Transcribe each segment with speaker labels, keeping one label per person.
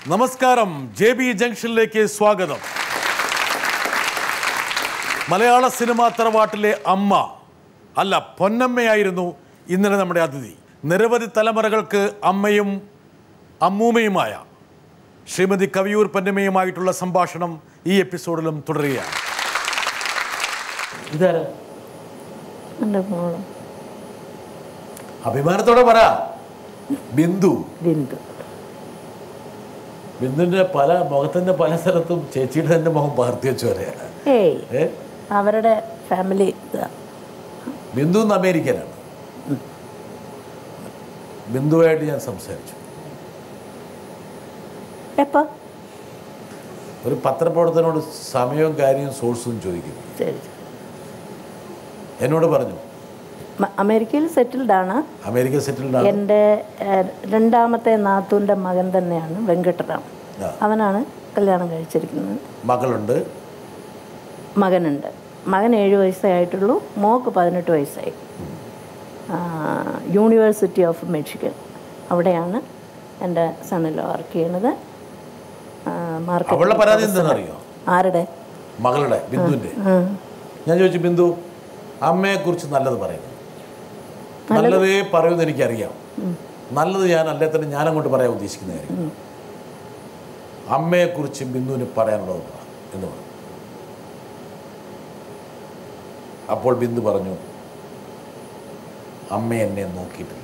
Speaker 1: നമസ്കാരം J B ജംഗ്ഷനിലേക്ക് സ്വാഗതം മലയാള സിനിമാ തറവാട്ടിലെ അമ്മ അല്ല പൊന്നമ്മയായിരുന്നു ഇന്നലെ നമ്മുടെ അതിഥി നിരവധി തലമുറകൾക്ക് അമ്മയും അമ്മൂമ്മയുമായ ശ്രീമതി കവിയൂർ പൊന്നമ്മയുമായിട്ടുള്ള സംഭാഷണം ഈ എപ്പിസോഡിലും തുടരുകയാണ് ഇതാരാ
Speaker 2: എൻ്റെ മോളും
Speaker 1: അഭിമാനത്തോടെ പറ ബിന്ദു
Speaker 2: ബിന്ദു
Speaker 1: ബിന്ദുവിന്റെ പല മുഖത്തിന്റെ പല സ്ഥലത്തും ചേച്ചിയുടെ തന്നെ മുഖം പകർത്തി വെച്ചു വരെയാണ്
Speaker 2: ഏയ്
Speaker 1: ഏ
Speaker 2: അവരുടെ ഫാമിലി ഇതാ
Speaker 1: ബിന്ദു ഇന്ന് അമേരിക്കനാണ് ബിന്ദുവായിട്ട് ഞാൻ സംസാരിച്ചു
Speaker 2: എപ്പോ
Speaker 1: ഒരു പത്രപ്രവർത്തനോട് സമയവും കാര്യവും സോഴ്സും ചോദിക്കുന്നു
Speaker 2: ശരി
Speaker 1: എന്നോട് പറഞ്ഞു
Speaker 2: മ- അമേരിക്കയിൽ സെറ്റിൽഡ് ആണ്
Speaker 1: അമേരിക്ക സെറ്റിൽഡ് ആണ്
Speaker 2: എൻ്റെ ഏഹ്, രണ്ടാമത്തെ നാത്തൂൻ്റെ മകൻ തന്നെയാണ് വെങ്കട്ടറാം
Speaker 1: ആ.
Speaker 2: അവനാണ് കല്യാണം കഴിച്ചിരിക്കുന്നത്
Speaker 1: മകളുണ്ട്
Speaker 2: മകനുണ്ട് മകൻ ഏഴ് വയസ്സേ ആയിട്ടുള്ളൂ മോക്ക് പതിനെട്ട് വയസ്സായി ആ, യൂണിവേഴ്സിറ്റി ഓഫ് മെക്സിക്കൻ അവിടെയാണ് എൻ്റെ സണ്ണിൽ വർക്ക് ചെയ്യണത് ആ, മാർക്കറ്റിംഗ്
Speaker 1: അവളുടെ പരാതി എന്താണെന്നറിയോ
Speaker 2: ആരുടെ
Speaker 1: മകളുടെ ബിന്ദുവിന്റെ
Speaker 2: ആ.
Speaker 1: ഞാൻ ചോദിച്ചു ബിന്ദു അമ്മയെക്കുറിച്ച് നല്ലത് പറയുന്നു നല്ലതേ പറയുമെന്ന് എനിക്കറിയാം നല്ലത് ഞാൻ അല്ലേ തന്നെ ഞാൻ അങ്ങോട്ട് പറയാൻ ഉദ്ദേശിക്കുന്ന കാര്യം അമ്മയെക്കുറിച്ച് ബിന്ദുവിന് പറയാനുള്ളത് പറ എന്ന് പറഞ്ഞു അപ്പോൾ ബിന്ദു പറഞ്ഞു അമ്മ എന്നെ നോക്കിയിട്ടില്ല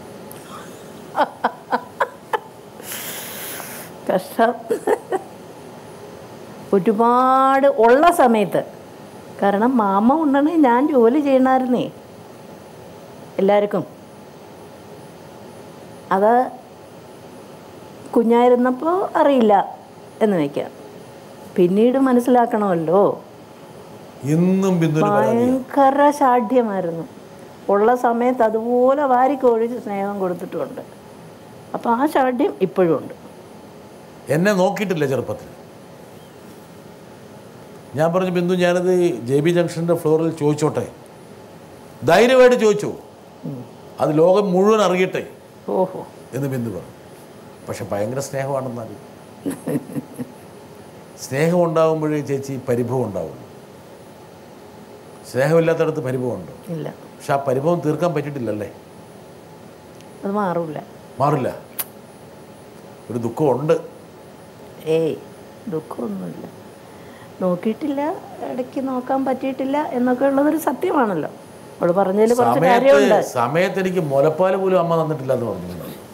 Speaker 2: കഷ്ടം ഒരുപാട് ഉള്ള സമയത്ത് കാരണം മാമ ഉണ്ടെങ്കിൽ ഞാൻ ജോലി ചെയ്യണമായിരുന്നേ എല്ലാവർക്കും അത് കുഞ്ഞായിരുന്നപ്പോൾ അറിയില്ല എന്ന് വയ്ക്കാം പിന്നീട് മനസ്സിലാക്കണമല്ലോ
Speaker 1: ഇന്നും ബിന്ദുവിന് പരാതി
Speaker 2: ഭയങ്കര ശാഠ്യമായിരുന്നു ഉള്ള സമയത്ത് അതുപോലെ വാരിക്കൊഴിച്ച് സ്നേഹം കൊടുത്തിട്ടുമുണ്ട് അപ്പോൾ ആ ശാഠ്യം ഇപ്പോഴും ഉണ്ട്
Speaker 1: എന്നെ നോക്കിയിട്ടില്ല ചെറുപ്പത്തിൽ ഞാൻ പറഞ്ഞു ബിന്ദു ഞാനത് ജെ ബി ജംഗ്ഷൻ്റെ ഫ്ലോറിൽ ചോദിച്ചോട്ടെ ധൈര്യമായിട്ട് ചോദിച്ചു അത് ലോകം മുഴുവൻ അറിയട്ടെ
Speaker 2: ഓഹോ
Speaker 1: എന്ന് ബിന്ദു പറഞ്ഞു പക്ഷെ ഭയങ്കര സ്നേഹമാണെന്നാൽ സ്നേഹം ഉണ്ടാകുമ്പോഴേ ചേച്ചി പരിഭവം ഉണ്ടാവുള്ളൂ സ്നേഹമില്ലാത്തടത്ത് പരിഭവം ഉണ്ടോ
Speaker 2: ഇല്ല
Speaker 1: പക്ഷെ ആ പരിഭവം തീർക്കാൻ പറ്റിയിട്ടില്ലല്ലേ
Speaker 2: അത് മാറൂല
Speaker 1: മാറില്ല ഒരു ദുഃഖമുണ്ട്
Speaker 2: ഏയ് ദുഃഖമൊന്നുമില്ല നോക്കിയിട്ടില്ല ഇടയ്ക്ക് നോക്കാൻ പറ്റിയിട്ടില്ല എന്നൊക്കെ ഉള്ളതൊരു സത്യമാണല്ലോ അവൾ പറഞ്ഞതിൽ കുറച്ച്
Speaker 1: സമയത്ത്
Speaker 2: കാര്യമുണ്ട്
Speaker 1: സമയത്ത് എനിക്ക് മുലപ്പാൽ പോലും അമ്മ തന്നിട്ടില്ല എന്ന് പറഞ്ഞു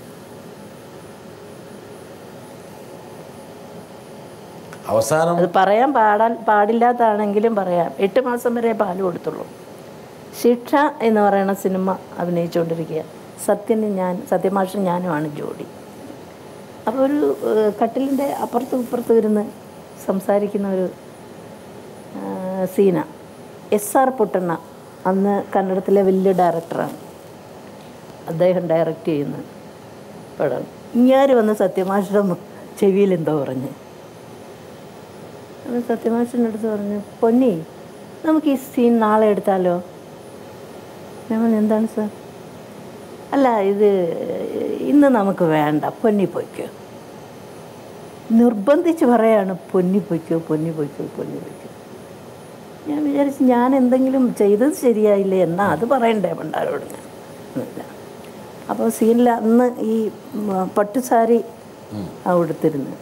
Speaker 1: അവസാനം
Speaker 2: അത് പറയാൻ പാടാൻ പാടില്ലാത്താണെങ്കിലും പറയാം എട്ട് മാസം വരെ പാല് കൊടുത്തുള്ളൂ ശിക്ഷ എന്ന് പറയുന്ന സിനിമ അഭിനയിച്ചുകൊണ്ടിരിക്കുക സത്യന് ഞാൻ സത്യമാഷും ഞാനുമാണ് ജോഡി അപ്പോൾ ഒരു ഏഹ്, കട്ടിലിൻ്റെ അപ്പുറത്തും ഇപ്പുറത്തും ഇരുന്ന് സംസാരിക്കുന്ന ഒരു ഏഹ്, സീന എസ് ആർ പൊട്ടണ്ണ അന്ന് കന്നഡത്തിലെ വലിയ ഡയറക്ടറാണ് അദ്ദേഹം ഡയറക്റ്റ് ചെയ്യുന്ന പടം ഇങ്ങാര് വന്ന് സത്യമാഷയുടെ ചെവിയിൽ എന്തോ പറഞ്ഞ് അപ്പോൾ സത്യമാഷിൻ്റെ അടുത്ത് പറഞ്ഞു പൊന്നി നമുക്ക് ഈ സീൻ നാളെ എടുത്താലോ ഞാൻ പറഞ്ഞു എന്താണ് സാർ അല്ല ഇത് ഇന്ന് നമുക്ക് വേണ്ട പൊന്നി പൊയ്ക്കോ നിർബന്ധിച്ച് പറയാണ് പൊന്നി പൊയ്ക്കോ പൊന്നി പൊയ്ക്കോ പൊന്നി പൊയ്ക്കോ ഞാൻ വിചാരിച്ചു ഞാൻ എന്തെങ്കിലും ചെയ്തത് ശരിയായില്ലേ എന്നാ അത് പറയണ്ടേ പണ്ടാരോട് ഞാൻ എന്നില്ല അപ്പോൾ സീനിൽ അന്ന് ഈ ഉം, പട്ടുസാരി ആ ഉടുത്തിരുന്നത്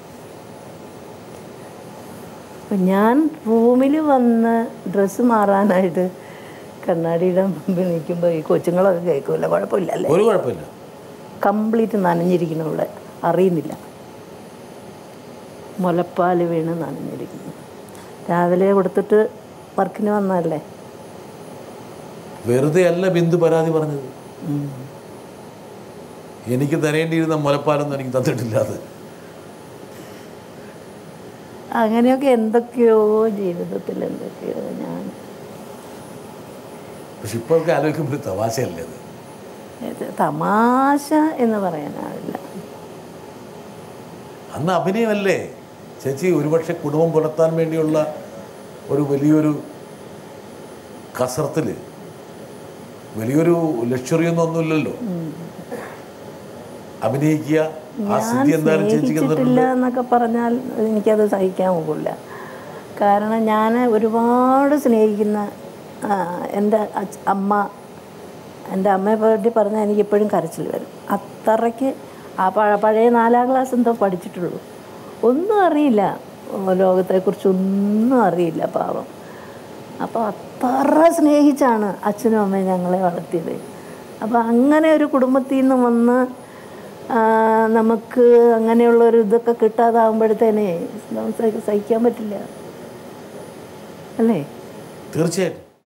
Speaker 2: അപ്പം ഞാൻ റൂമിൽ വന്ന് ഡ്രസ്സ് മാറാനായിട്ട് കണ്ണാടിയുടെ മുമ്പിൽ നിൽക്കുമ്പോൾ ഈ കൊച്ചുങ്ങളൊക്കെ കേൾക്കില്ല കുഴപ്പമില്ല അല്ലേ
Speaker 1: ഒരു കുഴപ്പമില്ല
Speaker 2: കംപ്ലീറ്റ് നനഞ്ഞിരിക്കുന്നു ഇവിടെ അറിയുന്നില്ല മുലപ്പാൽ വീണ് നനഞ്ഞിരിക്കുന്നു രാവിലെ കൊടുത്തിട്ട് വർക്കിന് വന്നതല്ലേ
Speaker 1: വെറുതെ അല്ല ബിന്ദു പരാതി പറഞ്ഞത് എനിക്ക് തരേണ്ടിയിരുന്ന മുലപ്പാലൊന്നും എനിക്ക് തന്നിട്ടില്ല അത്
Speaker 2: അങ്ങനെയൊക്കെ എന്തൊക്കെയോ ജീവിതത്തിൽ എന്തൊക്കെയോ ഞാൻ
Speaker 1: പക്ഷെ ഇപ്പോഴൊക്കെ ആലോചിക്കുമ്പോൾ ഒരു തമാശയല്ലേ അത്
Speaker 2: ഇത് തമാശ എന്ന് പറയാനാവില്ല
Speaker 1: അന്ന് അഭിനയമല്ലേ ചേച്ചി ഒരുപക്ഷെ കുടുംബം പുലർത്താൻ വേണ്ടിയുള്ള ഒരു വലിയൊരു കസർത്തിൽ വലിയൊരു ലക്ഷറി ഒന്നും ഒന്നുമില്ലല്ലോ അഭിനയിക്കുക ആ സ്ഥിതി എന്തായാലും ചേച്ചിക്ക്
Speaker 2: സ്നേഹിച്ചിട്ടില്ല എന്നൊക്കെ പറഞ്ഞാൽ എനിക്കത് സഹിക്കാൻ പോകില്ല കാരണം ഞാൻ ഒരുപാട് സ്നേഹിക്കുന്ന ആ, എൻ്റെ അച്ഛ- അമ്മ എൻ്റെ അമ്മയെ പറ്റി പറഞ്ഞാൽ എനിക്ക് ഇപ്പോഴും കരച്ചിൽ വരും അത്രയ്ക്ക് ആ പഴ- പഴയ നാലാം ക്ലാസ് എന്തോ പഠിച്ചിട്ടുള്ളൂ ഒന്നും അറിയില്ല ഓ, ലോകത്തെക്കുറിച്ചൊന്നും അറിയില്ല പാവം അപ്പോൾ അത്ര സ്നേഹിച്ചാണ് അച്ഛനും അമ്മയും ഞങ്ങളെ വളർത്തിയത് അപ്പോൾ അങ്ങനെ ഒരു കുടുംബത്തിൽ നിന്ന് വന്ന് ആ, നമുക്ക് അങ്ങനെയുള്ള ഒരു ഇതൊക്കെ കിട്ടാതാവുമ്പോഴത്തേനെ നമുക്ക് സഹി- സഹിക്കാൻ പറ്റില്ല അല്ലേ
Speaker 1: തീർച്ചയായിട്ടും